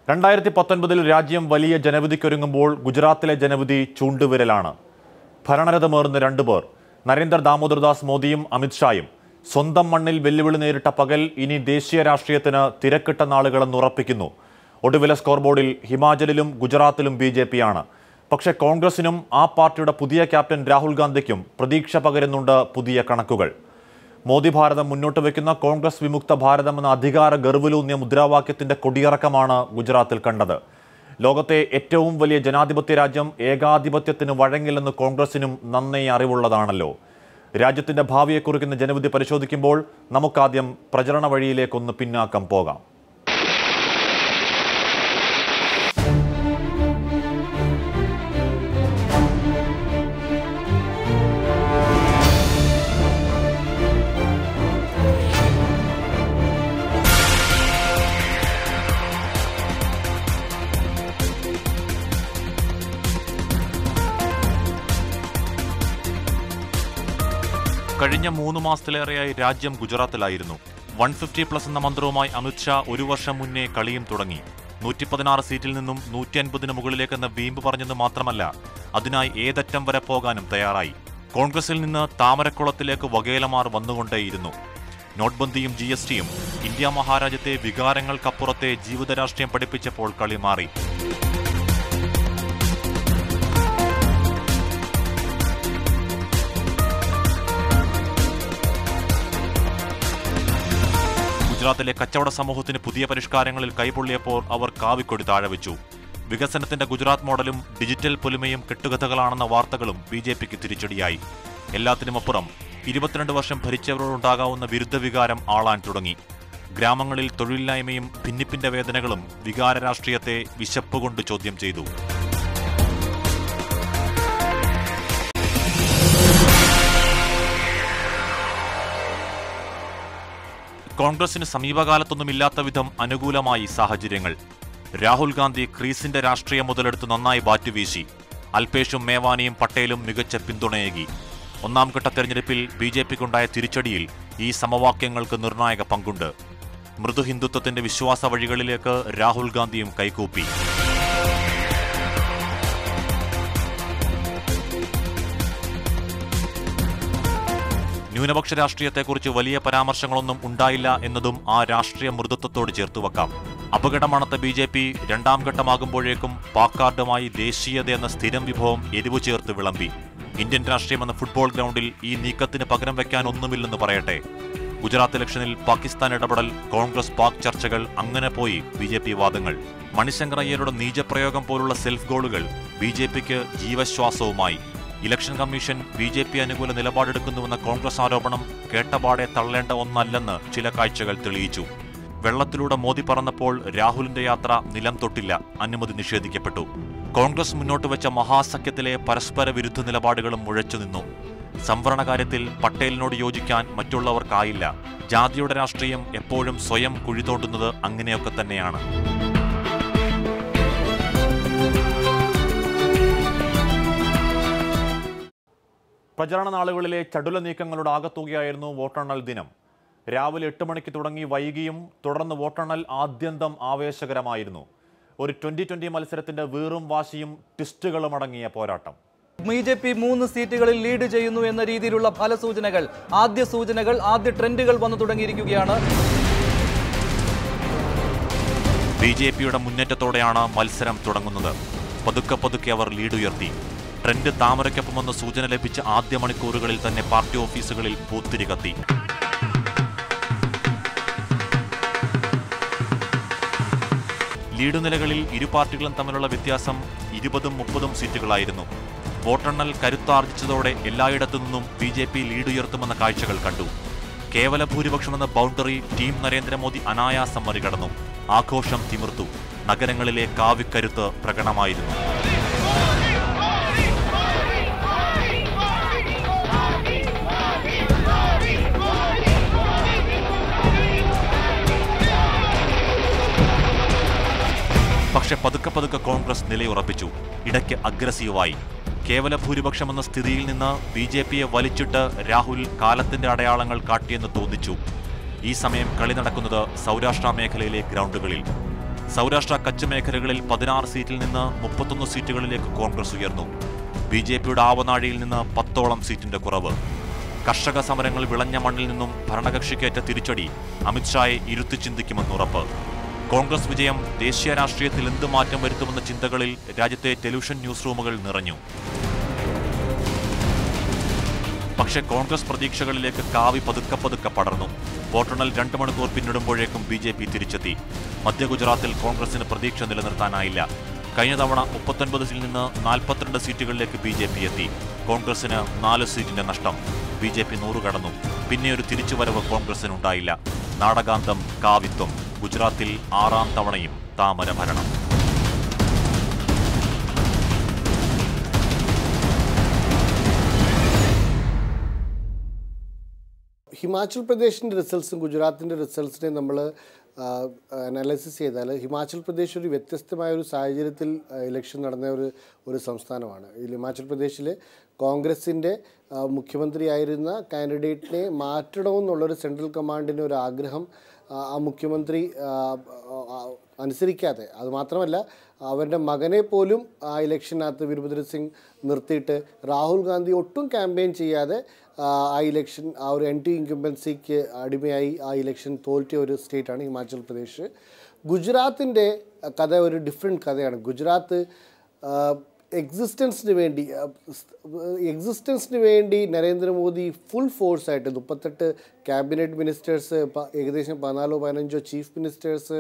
രണ്ടായിരത്തി പത്തൊൻപതിൽ രാജ്യം വലിയ ജനവിധിക്കൊരുങ്ങുമ്പോൾ ഗുജറാത്തിലെ ജനവിധി ചൂണ്ടുവിരലാണ് ഭരണരഥമേറുന്ന രണ്ടുപേർ നരേന്ദ്ര ദാമോദർദാസ് മോദിയും അമിത്ഷായും സ്വന്തം മണ്ണിൽ വെല്ലുവിളി നേരിട്ട പകൽ ഇനി ദേശീയ രാഷ്ട്രീയത്തിന് തിരക്കിട്ട നാളുകളെന്ന് ഉറപ്പിക്കുന്നു ഒടുവിലെ സ്കോർ ബോർഡിൽ ഹിമാചലിലും ഗുജറാത്തിലും ബി ജെ പിയാണ് പക്ഷേ കോൺഗ്രസിനും ആ പാർട്ടിയുടെ പുതിയ ക്യാപ്റ്റൻ രാഹുൽ ഗാന്ധിക്കും പ്രതീക്ഷ പകരുന്നുണ്ട് പുതിയ കണക്കുകൾ മോദി ഭാരതം മുന്നോട്ട് വയ്ക്കുന്ന കോൺഗ്രസ് വിമുക്ത ഭാരതം എന്ന അധികാര ഗർവിലൂന്നിയ മുദ്രാവാക്യത്തിന്റെ കൊടിയിറക്കമാണ് ഗുജറാത്തിൽ കണ്ടത് ലോകത്തെ ഏറ്റവും വലിയ ജനാധിപത്യ രാജ്യം ഏകാധിപത്യത്തിന് വഴങ്ങില്ലെന്ന് കോൺഗ്രസിനും നന്നേ അറിവുള്ളതാണല്ലോ രാജ്യത്തിന്റെ ഭാവിയെ കുറിക്കുന്ന ജനവിധി പരിശോധിക്കുമ്പോൾ നമുക്കാദ്യം പ്രചരണ വഴിയിലേക്കൊന്ന് പിന്നാക്കം പോകാം കഴിഞ്ഞ മൂന്ന് മാസത്തിലേറെയായി രാജ്യം ഗുജറാത്തിലായിരുന്നു വൺ ഫിഫ്റ്റി പ്ലസ് എന്ന മന്ത്രവുമായി അമിത്ഷാ ഒരു വർഷം മുന്നേ കളിയും തുടങ്ങി നൂറ്റി പതിനാറ് സീറ്റിൽ നിന്നും നൂറ്റി അൻപതിന് മുകളിലേക്കെന്ന വീമ്പ് പറഞ്ഞെന്ന് മാത്രമല്ല അതിനായി ഏതറ്റം വരെ പോകാനും തയ്യാറായി കോൺഗ്രസിൽ നിന്ന് താമരക്കുളത്തിലേക്ക് വകേലമാർ വന്നുകൊണ്ടേയിരുന്നു നോട്ട്ബന്ദിയും ജി എസ് ടിയും ഇന്ത്യ മഹാരാജ്യത്തെ വികാരങ്ങൾക്കപ്പുറത്തെ ജീവിത രാഷ്ട്രീയം പഠിപ്പിച്ചപ്പോൾ കളി മാറി ഗുജറാത്തിലെ കച്ചവട സമൂഹത്തിന് പുതിയ പരിഷ്കാരങ്ങളിൽ കൈപൊള്ളിയപ്പോൾ അവർ കാവിക്കൊടി താഴെ വെച്ചു വികസനത്തിന്റെ ഗുജറാത്ത് മോഡലും ഡിജിറ്റൽ പൊലിമയും കെട്ടുകഥകളാണെന്ന വാർത്തകളും ബി ജെ പിക്ക് തിരിച്ചടിയായി എല്ലാത്തിനുമപ്പുറം ഇരുപത്തിരണ്ട് വർഷം ഭരിച്ചവരോടുണ്ടാകാവുന്ന വിരുദ്ധ വികാരം ആളാൻ തുടങ്ങി ഗ്രാമങ്ങളിൽ തൊഴിലില്ലായ്മയും ഭിന്നിപ്പിന്റെ വേദനകളും വികാര രാഷ്ട്രീയത്തെ വിശപ്പ് കൊണ്ട് ചോദ്യം ചെയ്തു കോൺഗ്രസിന് സമീപകാലത്തൊന്നുമില്ലാത്ത വിധം അനുകൂലമായി സാഹചര്യങ്ങൾ രാഹുൽ ഗാന്ധി ക്രീസിന്റെ രാഷ്ട്രീയം മുതലെടുത്ത് നന്നായി ബാറ്റുവീശി അൽപേഷും മേവാനിയും പട്ടേലും മികച്ച പിന്തുണയേകി ഒന്നാം ഘട്ട തെരഞ്ഞെടുപ്പിൽ ബി ജെ പിക്കുണ്ടായ തിരിച്ചടിയിൽ ഈ സമവാക്യങ്ങൾക്ക് നിർണായക പങ്കുണ്ട് മൃദു ഹിന്ദുത്വത്തിന്റെ വിശ്വാസ വഴികളിലേക്ക് രാഹുൽ ഗാന്ധിയും കൈകൂപ്പി ന്യൂനപക്ഷ രാഷ്ട്രീയത്തെക്കുറിച്ച് വലിയ പരാമർശങ്ങളൊന്നും ഉണ്ടായില്ല എന്നതും ആ രാഷ്ട്രീയ മൃദുത്വത്തോട് ചേർത്തുവെക്കാം അപകടമണത്ത ബി ജെ പി രണ്ടാം ഘട്ടമാകുമ്പോഴേക്കും പാക്കാർഡുമായി ദേശീയത എന്ന സ്ഥിരം വിഭവം എരിവു ചേർത്ത് വിളമ്പി ഇന്ത്യൻ രാഷ്ട്രീയം എന്ന ഫുട്ബോൾ ഗ്രൗണ്ടിൽ ഈ നീക്കത്തിന് പകരം വെക്കാൻ ഒന്നുമില്ലെന്ന് പറയട്ടെ ഗുജറാത്ത് ഇലക്ഷനിൽ പാകിസ്ഥാൻ ഇടപെടൽ കോൺഗ്രസ് പാക് ചർച്ചകൾ അങ്ങനെ പോയി ബി ജെ പി വാദങ്ങൾ മണിശങ്കർ അയ്യരുടെ നീചപ്രയോഗം പോലുള്ള സെൽഫ് ഗോളുകൾ ബി ജെ പിക്ക് ജീവശ്വാസവുമായി election commission B J P അനുകൂല നിലപാടെടുക്കുന്നുവെന്ന കോൺഗ്രസ് ആരോപണം കേട്ടപാടെ തള്ളേണ്ട ഒന്നല്ലെന്ന് ചില കാഴ്ചകൾ തെളിയിച്ചു വെള്ളത്തിലൂടെ മോദി പറന്നപ്പോൾ രാഹുലിന്റെ യാത്ര നിലം തൊട്ടില്ല അനുമതി നിഷേധിക്കപ്പെട്ടു കോൺഗ്രസ് മുന്നോട്ട് വെച്ച മഹാസഖ്യത്തിലെ പരസ്പര വിരുദ്ധ നിലപാടുകളും മുഴച്ചു നിന്നു സംവരണ കാര്യത്തിൽ പട്ടേലിനോട് യോജിക്കാൻ മറ്റുള്ളവർക്കായില്ല ജാതിയുടെ രാഷ്ട്രീയം എപ്പോഴും സ്വയം കുഴിതോണ്ടുന്നത് അങ്ങനെയൊക്കെ തന്നെയാണ് പ്രചരണ നാളുകളിലെ ചടുല നീക്കങ്ങളുടെ ആകത്തുകയായിരുന്നു വോട്ടെണ്ണൽ ദിനം രാവിലെ എട്ട് മണിക്ക് തുടങ്ങി വൈകിയും തുടർന്ന് വോട്ടെണ്ണൽ ആദ്യന്തം ആവേശകരമായിരുന്നു ഒരു ട്വന്റി ട്വന്റി മത്സരത്തിന്റെ വീറും വാശിയും ട്വിസ്റ്റുകളും അടങ്ങിയ പോരാട്ടം ബി ജെ പി മൂന്ന് സീറ്റുകളിൽ ലീഡ് ചെയ്യുന്നു എന്ന രീതിയിലുള്ള ഫലസൂചനകൾ ആദ്യ സൂചനകൾ ആദ്യ ട്രെൻഡുകൾ വന്നു തുടങ്ങിയിരിക്കുകയാണ് ബി ജെ പിയുടെ മുന്നേറ്റത്തോടെയാണ് മത്സരം തുടങ്ങുന്നത് പതുക്കെ പതുക്കെ അവർ ലീഡ് ഉയർത്തി ട്രെൻഡ് താമരയ്ക്കൊപ്പമെന്ന സൂചന ലഭിച്ച ആദ്യ മണിക്കൂറുകളിൽ തന്നെ പാർട്ടി ഓഫീസുകളിൽ പൂത്തിരി കത്തി ലീഡ് നിലകളിൽ ഇരു പാർട്ടികളും തമ്മിലുള്ള വ്യത്യാസം ഇരുപതും മുപ്പതും സീറ്റുകളായിരുന്നു വോട്ടെണ്ണൽ കരുത്താർജിച്ചതോടെ എല്ലായിടത്തു നിന്നും ബി ജെ പി ലീഡ് ഉയർത്തുമെന്ന കാഴ്ചകൾ കണ്ടു കേവല ഭൂരിപക്ഷമെന്ന ബൗണ്ടറി ടീം നരേന്ദ്രമോദി അനായാസം മറികടന്നു ആഘോഷം തിമിർത്തു നഗരങ്ങളിലെ കാവിക്കരുത്ത് പ്രകടമായിരുന്നു പക്ഷെ പതുക്കെ പതുക്കെ കോൺഗ്രസ് നിലയുറപ്പിച്ചു ഇടയ്ക്ക് അഗ്രസീവായി കേവല ഭൂരിപക്ഷമെന്ന സ്ഥിതിയിൽ നിന്ന് ബി ജെ പിയെ വലിച്ചിട്ട് രാഹുൽ കാലത്തിന്റെ അടയാളങ്ങൾ കാട്ടിയെന്ന് തോന്നിച്ചു ഈ സമയം കളി നടക്കുന്നത് സൗരാഷ്ട്ര മേഖലയിലെ ഗ്രൗണ്ടുകളിൽ സൗരാഷ്ട്ര കച്ച് മേഖലകളിൽ പതിനാറ് സീറ്റിൽ നിന്ന് മുപ്പത്തൊന്ന് സീറ്റുകളിലേക്ക് കോൺഗ്രസ് ഉയർന്നു ബി ജെ പിയുടെ ആവനാഴിയിൽ നിന്ന് പത്തോളം സീറ്റിന്റെ കുറവ് കർഷക സമരങ്ങൾ വിളഞ്ഞ മണ്ണിൽ നിന്നും ഭരണകക്ഷിക്കേറ്റ തിരിച്ചടി അമിത്ഷായെ ഇരുത്തി ചിന്തിക്കുമെന്ന് ഉറപ്പ് കോൺഗ്രസ് വിജയം ദേശീയ രാഷ്ട്രീയത്തിൽ എന്ത് മാറ്റം വരുത്തുമെന്ന ചിന്തകളിൽ രാജ്യത്തെ ടെലിവിഷൻ ന്യൂസ് റൂമുകൾ നിറഞ്ഞു പക്ഷേ കോൺഗ്രസ് പ്രതീക്ഷകളിലേക്ക് കാവി പതുക്കെ പതുക്കെ പടർന്നു വോട്ടെണ്ണൽ രണ്ട് മണിക്കൂർ പിന്നിടുമ്പോഴേക്കും ബി ജെ പി തിരിച്ചെത്തി മധ്യ ഗുജറാത്തിൽ കോൺഗ്രസിന് പ്രതീക്ഷ നിലനിർത്താനായില്ല കഴിഞ്ഞ തവണ മുപ്പത്തൊൻപതിൽ നിന്ന് നാൽപ്പത്തിരണ്ട് സീറ്റുകളിലേക്ക് ബി ജെ പി എത്തി കോൺഗ്രസിന് നാല് സീറ്റിന്റെ നഷ്ടം ബി ജെ പി നൂറ് കടന്നു പിന്നെ ഒരു തിരിച്ചുവരവ് കോൺഗ്രസിനുണ്ടായില്ല നാടകാന്തം കാവിത്വം ഗുജറാത്തിൽ ആറാം തവണയും താമര ഭരണം ഹിമാചൽ പ്രദേശിൻ്റെ റിസൾട്ട്സും ഗുജറാത്തിൻ്റെ റിസൾട്ട്സിനെ നമ്മൾ അനാലിസിസ് ചെയ്താൽ ഹിമാചൽ പ്രദേശ് ഒരു വ്യത്യസ്തമായ ഒരു സാഹചര്യത്തിൽ ഇലക്ഷൻ നടന്ന ഒരു ഒരു സംസ്ഥാനമാണ് ഈ ഹിമാചൽ പ്രദേശിൽ കോൺഗ്രസിൻ്റെ മുഖ്യമന്ത്രിയായിരുന്ന കാൻഡിഡേറ്റിനെ മാറ്റണമെന്നുള്ളൊരു സെൻട്രൽ കമാൻഡിൻ്റെ ഒരു ആഗ്രഹം ആ, ആ മുഖ്യമന്ത്രി ആ, ആ, അനുസരിക്കാതെ അതുമാത്രമല്ല അവരുടെ മകനെ പോലും ആ ഇലക്ഷനകത്ത് വീരഭദ്ര സിംഗ് നിർത്തിയിട്ട് രാഹുൽ ഗാന്ധി ഒട്ടും ക്യാമ്പയിൻ ചെയ്യാതെ ആ, ആ ഇലക്ഷൻ ആ ഒരു എൻറ്റി ഇൻകംബൻസിക്ക് അടിമയായി ആ ഇലക്ഷൻ തോൽറ്റിയ ഒരു സ്റ്റേറ്റാണ് ഹിമാചൽ പ്രദേശ് ഗുജറാത്തിൻ്റെ കഥ ഒരു ഡിഫറെൻറ്റ് കഥയാണ് ഗുജറാത്ത് എക്സിസ്റ്റൻസിന് വേണ്ടി എക്സിസ്റ്റൻസിന് വേണ്ടി നരേന്ദ്രമോദി ഫുൾ ഫോഴ്സായിട്ട് മുപ്പത്തെട്ട് ക്യാബിനറ്റ് മിനിസ്റ്റേഴ്സ് ഏകദേശം പതിനാലോ പതിനഞ്ചോ ചീഫ് മിനിസ്റ്റേഴ്സ്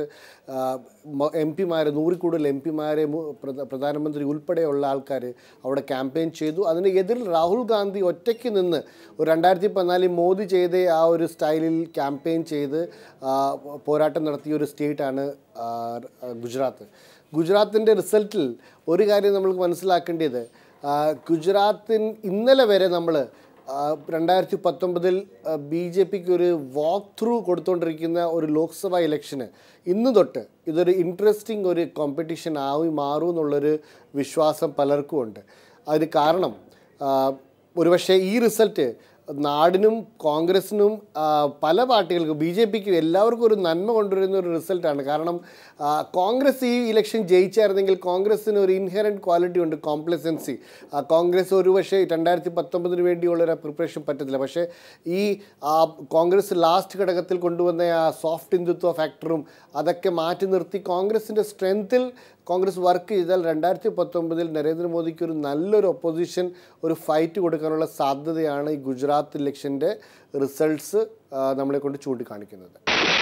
എം പിമാർ നൂറിൽ കൂടുതൽ എം പിമാരെ പ്രധാനമന്ത്രി ഉൾപ്പെടെയുള്ള ആൾക്കാർ അവിടെ ക്യാമ്പയിൻ ചെയ്തു അതിന് എതിരിൽ രാഹുൽ ഗാന്ധി ഒറ്റയ്ക്ക് നിന്ന് ഒരു രണ്ടായിരത്തി പതിനാലിൽ മോദി ചെയ്ത ആ ഒരു സ്റ്റൈലിൽ ക്യാമ്പയിൻ ചെയ്ത് ആ, പോരാട്ടം നടത്തിയ ഒരു സ്റ്റേറ്റാണ് ആ, ഗുജറാത്ത് ഗുജറാത്തിൻ്റെ റിസൾട്ടിൽ ഒരു കാര്യം നമ്മൾക്ക് മനസ്സിലാക്കേണ്ടത് ആ, ഗുജറാത്തിൻ ഇന്നലെ വരെ നമ്മൾ രണ്ടായിരത്തി പത്തൊമ്പതിൽ ബി ജെ പിക്ക് ഒരു വാക്ക് ത്രൂ കൊടുത്തുകൊണ്ടിരിക്കുന്ന ഒരു ലോക്സഭ ഇലക്ഷന് ഇന്ന് തൊട്ട് ഇതൊരു ഇൻട്രസ്റ്റിംഗ് ഒരു കോമ്പറ്റീഷൻ ആയി മാറും എന്നുള്ളൊരു വിശ്വാസം പലർക്കും ഉണ്ട് അതിന് കാരണം ആ, ഒരുപക്ഷെ ഈ റിസൾട്ട് നാടിനും കോൺഗ്രസിനും ആ, പല പാർട്ടികൾക്കും ബി ജെ പിക്കും എല്ലാവർക്കും ഒരു നന്മ കൊണ്ടുവരുന്ന ഒരു റിസൾട്ടാണ് കാരണം ആ, കോൺഗ്രസ് ഈ ഇലക്ഷൻ ജയിച്ചായിരുന്നെങ്കിൽ കോൺഗ്രസ്സിന് ഒരു ഇൻഹെറൻറ്റ് ക്വാളിറ്റി ഉണ്ട് കോംപ്ലസൻസി കോൺഗ്രസ് ഒരു പക്ഷേ രണ്ടായിരത്തി പത്തൊമ്പതിന് വേണ്ടിയുള്ള ഒരു പ്രിപ്പറേഷൻ പറ്റത്തില്ല പക്ഷേ ഈ ആ, കോൺഗ്രസ് ലാസ്റ്റ് ഘടകത്തിൽ കൊണ്ടുവന്ന ആ സോഫ്റ്റ് ഹിന്ദുത്വ ഫാക്ടറും അതൊക്കെ മാറ്റി നിർത്തി കോൺഗ്രസിൻ്റെ സ്ട്രെങ്ത്തിൽ കോൺഗ്രസ് വർക്ക് ചെയ്താൽ രണ്ടായിരത്തി പത്തൊമ്പതിൽ നരേന്ദ്രമോദിക്ക് ഒരു നല്ലൊരു ഒപ്പോസിഷൻ ഒരു ഫൈറ്റ് കൊടുക്കാനുള്ള സാധ്യതയാണ് ഈ ഗുജറാത്ത് ഇലക്ഷൻ്റെ റിസൾട്ട്സ് നമ്മളെ കൊണ്ട് ചൂണ്ടിക്കാണിക്കുന്നത്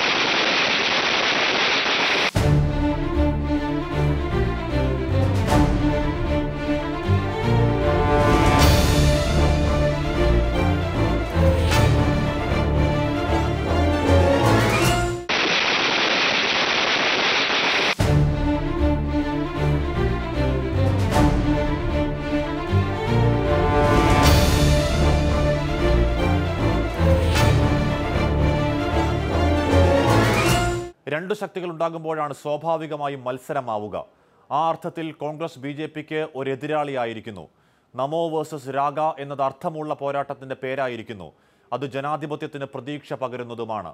രണ്ടു ശക്തികൾ ഉണ്ടാകുമ്പോഴാണ് സ്വാഭാവികമായും മത്സരമാവുക ആ അർത്ഥത്തിൽ കോൺഗ്രസ് ബി ജെ പിക്ക് ഒരു എതിരാളിയായിരിക്കുന്നു നമോ വേഴ്സസ് രാഗ എന്നത് അർത്ഥമുള്ള പോരാട്ടത്തിന്റെ പേരായിരിക്കുന്നു അത് ജനാധിപത്യത്തിന് പ്രതീക്ഷ പകരുന്നതുമാണ്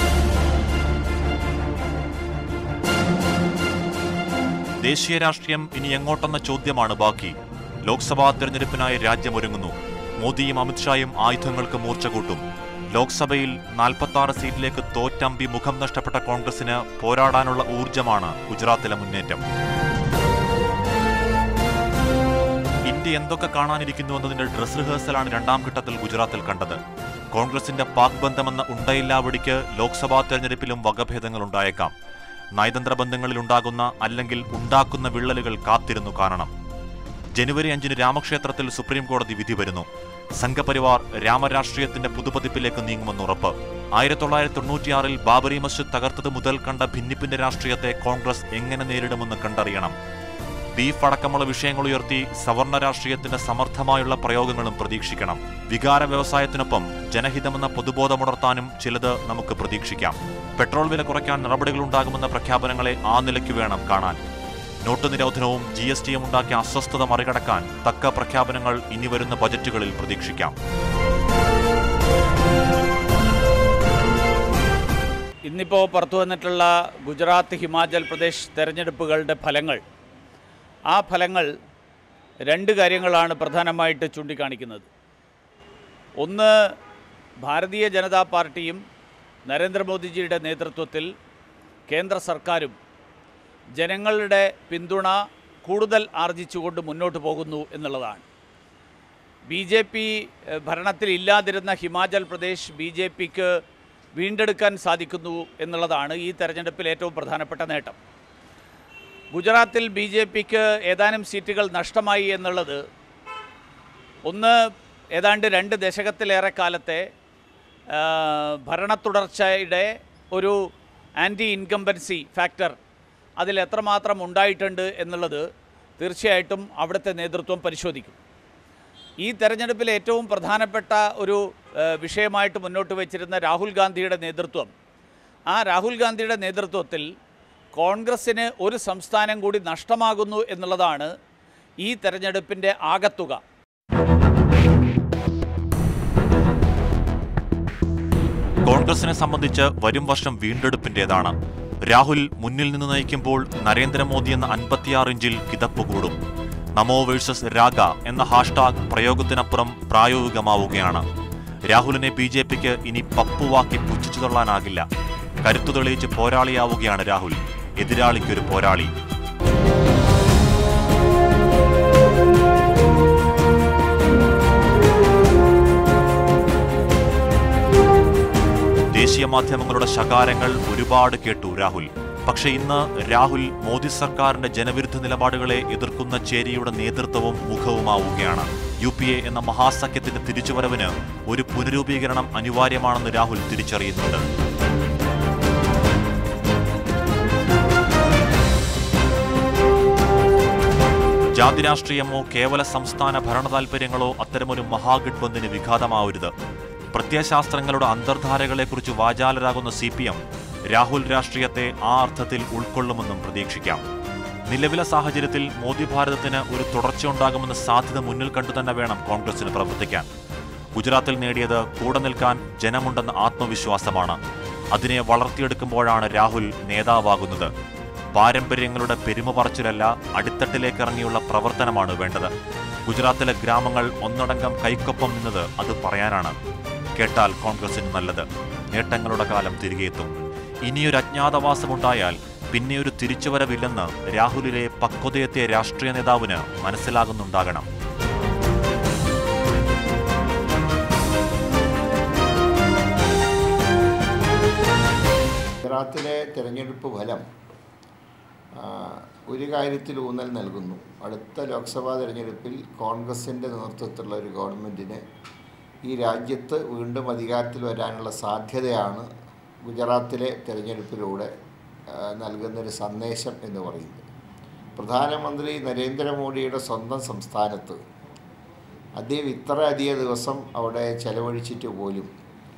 ദേശീയ രാഷ്ട്രീയം ഇനി എങ്ങോട്ടെന്ന ചോദ്യമാണ് ബാക്കി ലോക്സഭാ തെരഞ്ഞെടുപ്പിനായി രാജ്യമൊരുങ്ങുന്നു മോദിയും അമിത്ഷായും ആയുധങ്ങൾക്ക് മൂർച്ച കൂട്ടും ലോക്സഭയിൽ നാൽപ്പത്തി ആറ് സീറ്റിലേക്ക് തോറ്റമ്പി മുഖം നഷ്ടപ്പെട്ട കോൺഗ്രസിന് പോരാടാനുള്ള ഊർജമാണ് ഗുജറാത്തിലെ മുന്നേറ്റം ഇന്ത്യ എന്തൊക്കെ കാണാനിരിക്കുന്നു എന്നതിന്റെ ഡ്രസ് റിഹേഴ്സലാണ് രണ്ടാം ഘട്ടത്തിൽ ഗുജറാത്തിൽ കണ്ടത് കോൺഗ്രസിന്റെ പാക് ബന്ധമെന്ന ഉണ്ടയില്ലാവടിക്ക് ലോക്സഭാ തെരഞ്ഞെടുപ്പിലും വകഭേദങ്ങൾ ഉണ്ടായേക്കാം നയതന്ത്ര ബന്ധങ്ങളിൽ ഉണ്ടാകുന്ന അല്ലെങ്കിൽ ഉണ്ടാക്കുന്ന വിള്ളലുകൾ കാത്തിരുന്നു കാണണം ജനുവരി അഞ്ചിന് രാമക്ഷേത്രത്തിൽ സുപ്രീം കോടതി വിധി വരുന്നു സംഘപരിവാർ രാമരാഷ്ട്രീയത്തിന്റെ പുതുപതിപ്പിലേക്ക് നീങ്ങുമെന്ന് ഉറപ്പ് ആയിരത്തി തൊള്ളായിരത്തി തൊണ്ണൂറ്റിയാറിൽ ബാബറി മസ്ജിദ് തകർത്തത് മുതൽ കണ്ട ഭിന്നിപ്പിന്റെ രാഷ്ട്രീയത്തെ കോൺഗ്രസ് എങ്ങനെ നേരിടുമെന്ന് കണ്ടറിയണം ബീഫ് അടക്കമുള്ള വിഷയങ്ങൾ ഉയർത്തി സവർണ രാഷ്ട്രീയത്തിന്റെ സമർത്ഥമായുള്ള പ്രയോഗങ്ങളും പ്രതീക്ഷിക്കണം വികാര വ്യവസായത്തിനൊപ്പം ജനഹിതമെന്ന പൊതുബോധമുണർത്താനും ചിലത് നമുക്ക് പ്രതീക്ഷിക്കാം പെട്രോൾ വില കുറയ്ക്കാൻ നടപടികളുണ്ടാകുമെന്ന പ്രഖ്യാപനങ്ങളെ ആ നിലയ്ക്ക് വേണം കാണാൻ നോട്ട് നിരോധനവും ജി എസ് ടിയും ഉണ്ടാക്കിയ അസ്വസ്ഥത മറികടക്കാൻ തക്ക പ്രഖ്യാപനങ്ങൾ ഇനി വരുന്ന ബജറ്റുകളിൽ പ്രതീക്ഷിക്കാം ഇന്നിപ്പോൾ പുറത്തു വന്നിട്ടുള്ള ഗുജറാത്ത് ഹിമാചൽ പ്രദേശ് തെരഞ്ഞെടുപ്പുകളുടെ ഫലങ്ങൾ ആ ഫലങ്ങൾ രണ്ട് കാര്യങ്ങളാണ് പ്രധാനമായിട്ട് ചൂണ്ടിക്കാണിക്കുന്നത് ഒന്ന് ഭാരതീയ ജനതാ പാർട്ടിയും നരേന്ദ്രമോദിജിയുടെ നേതൃത്വത്തിൽ കേന്ദ്ര സർക്കാരും ജനങ്ങളുടെ പിന്തുണ കൂടുതൽ ആർജിച്ചുകൊണ്ട് മുന്നോട്ട് പോകുന്നു എന്നുള്ളതാണ് ബി ജെ പി ഭരണത്തിൽ ഇല്ലാതിരുന്ന ഹിമാചൽ പ്രദേശ് ബി ജെ പിക്ക് വീണ്ടെടുക്കാൻ സാധിക്കുന്നു എന്നുള്ളതാണ് ഈ തെരഞ്ഞെടുപ്പിൽ ഏറ്റവും പ്രധാനപ്പെട്ട നേട്ടം ഗുജറാത്തിൽ ബി ജെ പിക്ക് ഏതാനും സീറ്റുകൾ നഷ്ടമായി എന്നുള്ളത് ഒന്ന് ഏതാണ്ട് രണ്ട് ദശകത്തിലേറെ കാലത്തെ ആ, ഭരണ തുടർച്ചയുടെ ഒരു ആൻറ്റി ഇൻകംബൻസി ഫാക്ടർ അതിൽ എത്രമാത്രം ഉണ്ടായിട്ടുണ്ട് എന്നുള്ളത് തീർച്ചയായിട്ടും അവിടുത്തെ നേതൃത്വം പരിശോധിക്കും ഈ തെരഞ്ഞെടുപ്പിൽ ഏറ്റവും പ്രധാനപ്പെട്ട ഒരു ഏഹ്, വിഷയമായിട്ട് മുന്നോട്ട് വച്ചിരുന്ന രാഹുൽ ഗാന്ധിയുടെ നേതൃത്വം ആ രാഹുൽ ഗാന്ധിയുടെ നേതൃത്വത്തിൽ കോൺഗ്രസ്സിന് ഒരു സംസ്ഥാനം കൂടി നഷ്ടമാകുന്നു എന്നുള്ളതാണ് ഈ തെരഞ്ഞെടുപ്പിൻ്റെ ആകത്തുക കോൺഗ്രസിനെ സംബന്ധിച്ച് വരും വർഷം വീണ്ടെടുപ്പിന്റേതാണ് രാഹുൽ മുന്നിൽ നിന്ന് നയിക്കുമ്പോൾ നരേന്ദ്രമോദി എന്ന അൻപത്തിയാറ് ഇഞ്ചിൽ കിതപ്പ് കൂടും നമോ വേഴ്സസ് രാഗ എന്ന ഹാഷ്ടാഗ് പ്രയോഗത്തിനപ്പുറം പ്രായോഗികമാവുകയാണ് രാഹുലിനെ ബി ജെ പിക്ക് ഇനി പപ്പുവാക്കി പുച്ഛിച്ചു തള്ളാനാകില്ല കരുത്തു തെളിയിച്ച് പോരാളിയാവുകയാണ് രാഹുൽ എതിരാളിക്കൊരു പോരാളി ദേശീയ മാധ്യമങ്ങളുടെ ശകാരങ്ങൾ ഒരുപാട് കേട്ടു രാഹുൽ പക്ഷെ ഇന്ന് രാഹുൽ മോദി സർക്കാരിന്റെ ജനവിരുദ്ധ നിലപാടുകളെ എതിർക്കുന്ന ചേരിയുടെ നേതൃത്വവും മുഖവുമാവുകയാണ് യു പി എ എന്ന മഹാസഖ്യത്തിന്റെ തിരിച്ചുവരവിന് ഒരു പുനരൂപീകരണം അനിവാര്യമാണെന്ന് രാഹുൽ തിരിച്ചറിയുന്നുണ്ട് ജാതി രാഷ്ട്രീയമോ കേവല സംസ്ഥാന ഭരണ താൽപര്യങ്ങളോ അത്തരമൊരു മഹാഗഡ്ബന്ധിന് വിഘാതമാവരുത് പ്രത്യയശാസ്ത്രങ്ങളുടെ അന്തർധാരകളെക്കുറിച്ച് വാചാലരാകുന്ന സി പി എം രാഹുൽ രാഷ്ട്രീയത്തെ ആ അർത്ഥത്തിൽ ഉൾക്കൊള്ളുമെന്നും പ്രതീക്ഷിക്കാം നിലവിലെ സാഹചര്യത്തിൽ മോദി ഭാരതത്തിന് ഒരു തുടർച്ചയുണ്ടാകുമെന്ന സാധ്യത മുന്നിൽ കണ്ടു തന്നെ വേണം കോൺഗ്രസിന് പ്രവർത്തിക്കാൻ ഗുജറാത്തിൽ നേടിയത് കൂടെ നിൽക്കാൻ ജനമുണ്ടെന്ന ആത്മവിശ്വാസമാണ് അതിനെ വളർത്തിയെടുക്കുമ്പോഴാണ് രാഹുൽ നേതാവാകുന്നത് പാരമ്പര്യങ്ങളുടെ പെരുമ പറച്ചിലല്ല അടിത്തട്ടിലേക്ക് ഇറങ്ങിയുള്ള പ്രവർത്തനമാണ് വേണ്ടത് ഗുജറാത്തിലെ ഗ്രാമങ്ങൾ ഒന്നടങ്കം കൈക്കൊപ്പം നിന്നത് അത് പറയാനാണ് കേട്ടാൽ കോൺഗ്രസിന് നല്ലത് നേട്ടങ്ങളുടെ കാലം തിരികെ എത്തും ഇനിയൊരു അജ്ഞാതവാസമുണ്ടായാൽ പിന്നെ ഒരു തിരിച്ചുവരവില്ലെന്ന് രാഹുലിലെ പക്വതയെത്തിയ രാഷ്ട്രീയ നേതാവിന് മനസ്സിലാകുന്നുണ്ടാകണം ഗുജറാത്തിലെ തിരഞ്ഞെടുപ്പ് ഫലം ആ, ഒരു കാര്യത്തിൽ ഊന്നൽ നൽകുന്നു അടുത്ത ലോക്സഭാ തിരഞ്ഞെടുപ്പിൽ കോൺഗ്രസിൻ്റെ നേതൃത്വത്തിലുള്ള ഒരു ഗവൺമെൻറ്റിന് ഈ രാജ്യത്ത് വീണ്ടും അധികാരത്തിൽ വരാനുള്ള സാധ്യതയാണ് ഗുജറാത്തിലെ തിരഞ്ഞെടുപ്പിലൂടെ ആ, നൽകുന്നൊരു സന്ദേശം എന്ന് പറയുന്നത് പ്രധാനമന്ത്രി നരേന്ദ്രമോദിയുടെ സ്വന്തം സംസ്ഥാനത്ത് അദ്ദേഹം ഇത്ര അധിക ദിവസം അവിടെ ചെലവഴിച്ചിട്ട് പോലും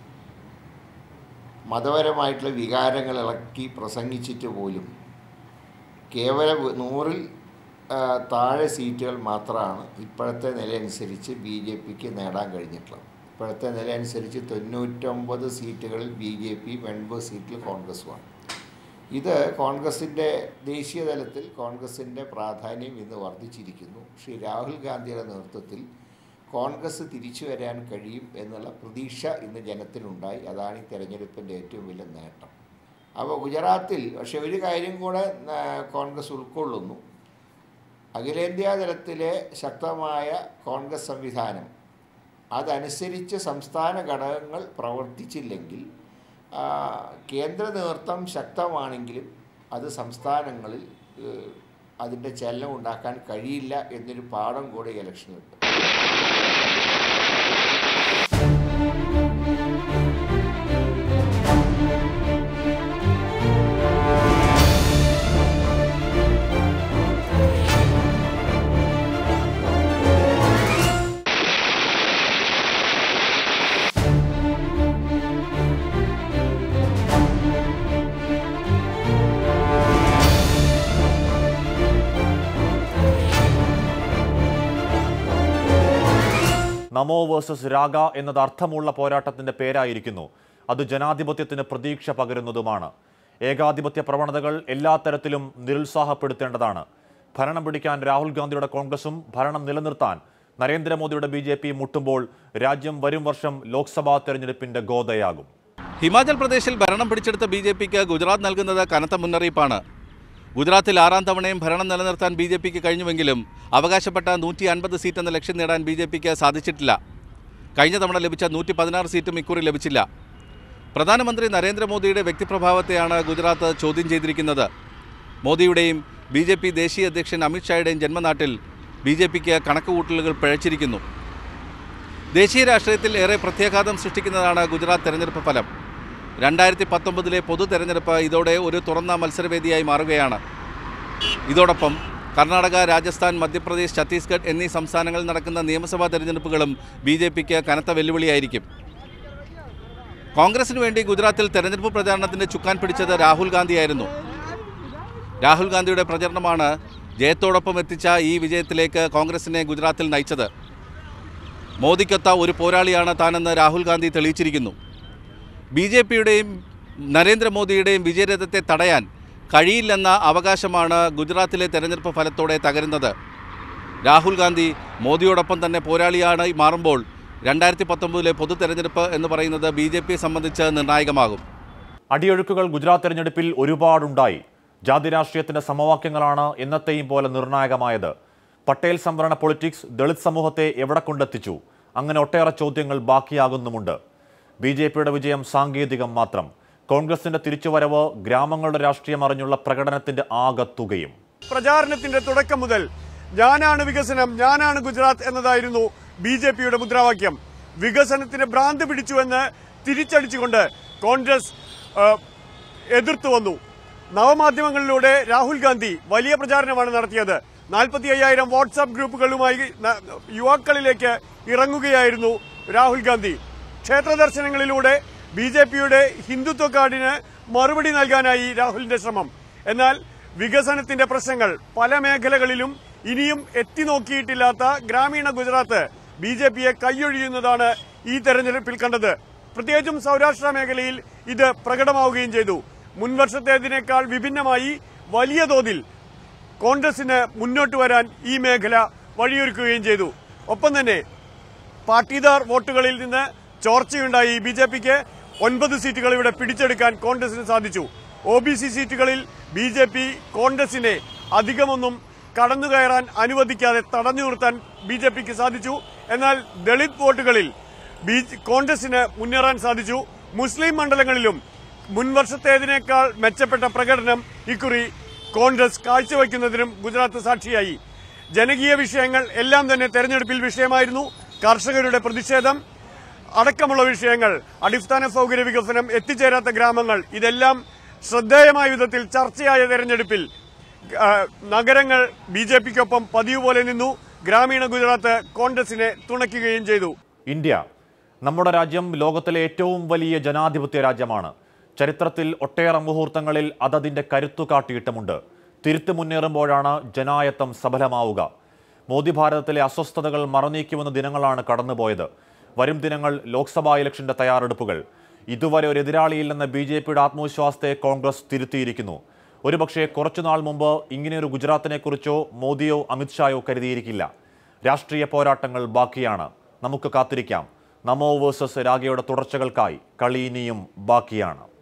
മതപരമായിട്ടുള്ള വികാരങ്ങൾ ഇളക്കി പ്രസംഗിച്ചിട്ട് പോലും കേവല നൂറിൽ ആ, താഴെ സീറ്റുകൾ മാത്രമാണ് ഇപ്പോഴത്തെ നിലയനുസരിച്ച് ബി ജെ പിക്ക് നേടാൻ കഴിഞ്ഞിട്ടുള്ളത് ഇപ്പോഴത്തെ നിലയനുസരിച്ച് തൊണ്ണൂറ്റൊമ്പത് സീറ്റുകളിൽ ബി ജെ പി എൺപത് സീറ്റിൽ കോൺഗ്രസുമാണ് ഇത് കോൺഗ്രസിൻ്റെ ദേശീയ തലത്തിൽ കോൺഗ്രസിൻ്റെ പ്രാധാന്യം ഇന്ന് വർദ്ധിച്ചിരിക്കുന്നു ശ്രീ രാഹുൽ ഗാന്ധിയുടെ നേതൃത്വത്തിൽ കോൺഗ്രസ് തിരിച്ചു വരാൻ കഴിയും എന്നുള്ള പ്രതീക്ഷ ഇന്ന് ജനത്തിനുണ്ടായി അതാണ് ഈ തെരഞ്ഞെടുപ്പിൻ്റെ ഏറ്റവും വലിയ നേട്ടം അപ്പോൾ ഗുജറാത്തിൽ പക്ഷേ ഒരു കാര്യം കൂടെ ആ, കോൺഗ്രസ് ഉൾക്കൊള്ളുന്നു അഖിലേന്ത്യാ തലത്തിലെ ശക്തമായ കോൺഗ്രസ് സംവിധാനം അതനുസരിച്ച് സംസ്ഥാന ഘടകങ്ങൾ പ്രവർത്തിച്ചില്ലെങ്കിൽ ആ, കേന്ദ്ര നേതൃത്വം ശക്തമാണെങ്കിലും അത് സംസ്ഥാനങ്ങളിൽ ഏഹ്, അതിൻ്റെ ചലനം ഉണ്ടാക്കാൻ കഴിയില്ല എന്നൊരു പാഠം കൂടെ ഈ ഇലക്ഷനിലുണ്ട് നമോ വേഴ്സസ് രാഗ എന്നത് അർത്ഥമുള്ള പോരാട്ടത്തിന്റെ പേരായിരിക്കുന്നു അത് ജനാധിപത്യത്തിന് പ്രതീക്ഷ പകരുന്നതുമാണ് ഏകാധിപത്യ പ്രവണതകൾ എല്ലാ തരത്തിലും നിരുത്സാഹപ്പെടുത്തേണ്ടതാണ് ഭരണം പിടിക്കാൻ രാഹുൽ ഗാന്ധിയുടെ കോൺഗ്രസും ഭരണം നിലനിർത്താൻ നരേന്ദ്രമോദിയുടെ ബി ജെ പി മുട്ടുമ്പോൾ രാജ്യം വരും വർഷം ലോക്സഭാ തെരഞ്ഞെടുപ്പിന്റെ ഗോതയാകും ഹിമാചൽ പ്രദേശിൽ ഭരണം പിടിച്ചെടുത്ത ബി ജെ പിക്ക് ഗുജറാത്ത് നൽകുന്നത് കനത്ത മുന്നറിയിപ്പാണ് ഗുജറാത്തിൽ ആറാം തവണയും ഭരണം നിലനിർത്താൻ ബി ജെ പിക്ക് കഴിഞ്ഞുവെങ്കിലും അവകാശപ്പെട്ട നൂറ്റി അൻപത് സീറ്റ് എന്ന ലക്ഷ്യം നേടാൻ ബി ജെ പിക്ക് സാധിച്ചിട്ടില്ല കഴിഞ്ഞ തവണ ലഭിച്ച നൂറ്റി പതിനാറ് സീറ്റും ഇക്കുറി ലഭിച്ചില്ല പ്രധാനമന്ത്രി നരേന്ദ്രമോദിയുടെ വ്യക്തിപ്രഭാവത്തെയാണ് ഗുജറാത്ത് ചോദ്യം ചെയ്തിരിക്കുന്നത് മോദിയുടെയും ബി ജെ പി ദേശീയ അധ്യക്ഷൻ അമിത്ഷായുടെയും ജന്മനാട്ടിൽ ബി ജെ പിക്ക് കണക്കുകൂട്ടലുകൾ പിഴച്ചിരിക്കുന്നു ദേശീയ രാഷ്ട്രീയത്തിൽ ഏറെ പ്രത്യാഘാതം സൃഷ്ടിക്കുന്നതാണ് ഗുജറാത്ത് തെരഞ്ഞെടുപ്പ് ഫലം രണ്ടായിരത്തി പത്തൊമ്പതിലെ പൊതു തെരഞ്ഞെടുപ്പ് ഇതോടെ ഒരു തുറന്ന മത്സരവേദിയായി മാറുകയാണ് ഇതോടൊപ്പം കർണാടക രാജസ്ഥാൻ മധ്യപ്രദേശ് ഛത്തീസ്ഗഡ് എന്നീ സംസ്ഥാനങ്ങളിൽ നടക്കുന്ന നിയമസഭാ തെരഞ്ഞെടുപ്പുകളും ബി ജെ പിക്ക് കനത്ത വെല്ലുവിളിയായിരിക്കും കോൺഗ്രസിന് വേണ്ടി ഗുജറാത്തിൽ തെരഞ്ഞെടുപ്പ് പ്രചാരണത്തിന്റെ ചുക്കാൻ പിടിച്ചത് രാഹുൽ ഗാന്ധിയായിരുന്നു രാഹുൽ ഗാന്ധിയുടെ പ്രചരണമാണ് ജയത്തോടൊപ്പം എത്തിച്ച ഈ വിജയത്തിലേക്ക് കോൺഗ്രസിനെ ഗുജറാത്തിൽ നയിച്ചത് മോദിക്കൊത്ത ഒരു പോരാളിയാണ് താനെന്ന് രാഹുൽ ഗാന്ധി തെളിയിച്ചിരിക്കുന്നു ബി ജെ പിയുടെയും നരേന്ദ്രമോദിയുടെയും വിജയരഥത്തെ തടയാൻ കഴിയില്ലെന്ന അവകാശമാണ് ഗുജറാത്തിലെ തെരഞ്ഞെടുപ്പ് ഫലത്തോടെ തകരുന്നത് രാഹുൽ ഗാന്ധി മോദിയോടൊപ്പം തന്നെ പോരാളിയാണ് മാറുമ്പോൾ രണ്ടായിരത്തി പത്തൊമ്പതിലെ പൊതു തെരഞ്ഞെടുപ്പ് എന്ന് പറയുന്നത് ബി ജെ പിയെ സംബന്ധിച്ച് നിർണായകമാകും അടിയൊഴുക്കുകൾ ഗുജറാത്ത് തെരഞ്ഞെടുപ്പിൽ ഒരുപാടുണ്ടായി ജാതി രാഷ്ട്രീയത്തിന്റെ സമവാക്യങ്ങളാണ് എന്നത്തെയും പോലെ നിർണായകമായത് പട്ടേൽ സംവരണ പൊളിറ്റിക്സ് ദളിത് സമൂഹത്തെ എവിടെ കൊണ്ടെത്തിച്ചു അങ്ങനെ ഒട്ടേറെ ചോദ്യങ്ങൾ ബാക്കിയാകുന്നുമുണ്ട് ബി ജെ പിയുടെ വിജയം സാങ്കേതികം മാത്രം കോൺഗ്രസിന്റെ തിരിച്ചുവരവ് ഗ്രാമങ്ങളുടെ രാഷ്ട്രീയം അറിഞ്ഞുള്ള പ്രകടനത്തിന്റെ ആകത്തുകയും പ്രചാരണത്തിന്റെ തുടക്കം മുതൽ ഞാനാണ് വികസനം ഞാനാണ് ഗുജറാത്ത് എന്നതായിരുന്നു ബി ജെ പിയുടെ മുദ്രാവാക്യം വികസനത്തിന് ഭ്രാന്ത് പിടിച്ചുവെന്ന് തിരിച്ചടിച്ചുകൊണ്ട് കോൺഗ്രസ് ആ, എതിർത്തു വന്നു നവമാധ്യമങ്ങളിലൂടെ രാഹുൽ ഗാന്ധി വലിയ പ്രചാരണമാണ് നടത്തിയത് നാൽപ്പത്തി അയ്യായിരം വാട്സാപ്പ് ഗ്രൂപ്പുകളുമായി ന- യുവാക്കളിലേക്ക് ഇറങ്ങുകയായിരുന്നു രാഹുൽ ഗാന്ധി ക്ഷേത്ര ദർശനങ്ങളിലൂടെ ബി ജെ പിയുടെ ഹിന്ദുത്വ കാർഡിന് മറുപടി നൽകാനായി രാഹുലിന്റെ ശ്രമം എന്നാൽ വികസനത്തിന്റെ പ്രശ്നങ്ങൾ പല മേഖലകളിലും ഇനിയും എത്തി നോക്കിയിട്ടില്ലാത്ത ഗ്രാമീണ ഗുജറാത്ത് ബി ജെ പിയെ കൈയൊഴിയുന്നതാണ് ഈ തെരഞ്ഞെടുപ്പിൽ കണ്ടത് പ്രത്യേകിച്ചും സൗരാഷ്ട്ര മേഖലയിൽ ഇത് പ്രകടമാവുകയും ചെയ്തു മുൻവർഷത്തേതിനേക്കാൾ വിഭിന്നമായി വലിയ തോതിൽ കോൺഗ്രസിന് മുന്നോട്ട് വരാൻ ഈ മേഖല വഴിയൊരുക്കുകയും ചെയ്തു ഒപ്പം തന്നെ പാട്ടീദാർ വോട്ടുകളിൽ നിന്ന് ചോർച്ചയുണ്ടായി ബി ജെ പിക്ക് ഒൻപത് സീറ്റുകൾ ഇവിടെ പിടിച്ചെടുക്കാൻ കോൺഗ്രസിന് സാധിച്ചു ഒ ബി സി സീറ്റുകളിൽ ബി ജെ പി കോൺഗ്രസിനെ അധികമൊന്നും കടന്നുകയറാൻ അനുവദിക്കാതെ തടഞ്ഞു നിർത്താൻ ബി ജെ പിക്ക് സാധിച്ചു എന്നാൽ ദളിത് വോട്ടുകളിൽ ബി കോൺഗ്രസിന് മുന്നേറാൻ സാധിച്ചു മുസ്ലിം മണ്ഡലങ്ങളിലും മുൻവർഷത്തേതിനേക്കാൾ മെച്ചപ്പെട്ട പ്രകടനം ഇക്കുറി കോൺഗ്രസ് കാഴ്ചവെക്കുന്നതിനും ഗുജറാത്ത് സാക്ഷിയായി ജനകീയ വിഷയങ്ങൾ എല്ലാം തന്നെ തെരഞ്ഞെടുപ്പിൽ വിഷയമായിരുന്നു കർഷകരുടെ പ്രതിഷേധം അടക്കമുള്ള വിഷയങ്ങൾ അടിസ്ഥാന സൗകര്യ വികസനം എത്തിച്ചേരാത്ത ഗ്രാമങ്ങൾ ഇതെല്ലാം ശ്രദ്ധേയമായ വിധത്തിൽ ചർച്ചയായ തെരഞ്ഞെടുപ്പിൽ ആ, നഗരങ്ങൾ ബി ജെ പിക്കൊപ്പം പതിവ് പോലെ നിന്നു ഗ്രാമീണ ഗുജറാത്ത് കോൺഗ്രസിനെ തുണയ്ക്കുകയും ചെയ്തു ഇന്ത്യ നമ്മുടെ രാജ്യം ലോകത്തിലെ ഏറ്റവും വലിയ ജനാധിപത്യ രാജ്യമാണ് ചരിത്രത്തിൽ ഒട്ടേറെ മുഹൂർത്തങ്ങളിൽ അതതിൻ്റെ കരുത്തു കാട്ടിയിട്ടുമുണ്ട് തിരുത്തു മുന്നേറുമ്പോഴാണ് ജനായത്തം സഫലമാവുക മോദി ഭാരതത്തിലെ അസ്വസ്ഥതകൾ മറനീക്കുമെന്ന ദിനങ്ങളാണ് കടന്നുപോയത് വരും ദിനങ്ങൾ ലോക്സഭാ ഇലക്ഷന്റെ തയ്യാറെടുപ്പുകൾ ഇതുവരെ ഒരു എതിരാളിയില്ലെന്ന ബി ജെ പിയുടെ ആത്മവിശ്വാസത്തെ കോൺഗ്രസ് തിരുത്തിയിരിക്കുന്നു ഒരുപക്ഷെ കുറച്ചുനാൾ മുമ്പ് ഇങ്ങനെയൊരു ഗുജറാത്തിനെക്കുറിച്ചോ മോദിയോ അമിത്ഷായോ കരുതിയിരിക്കില്ല രാഷ്ട്രീയ പോരാട്ടങ്ങൾ ബാക്കിയാണ് നമുക്ക് കാത്തിരിക്കാം നമോ വേഴ്സസ് രാഗയുടെ തുടർച്ചകൾക്കായി കളി ഇനിയും ബാക്കിയാണ്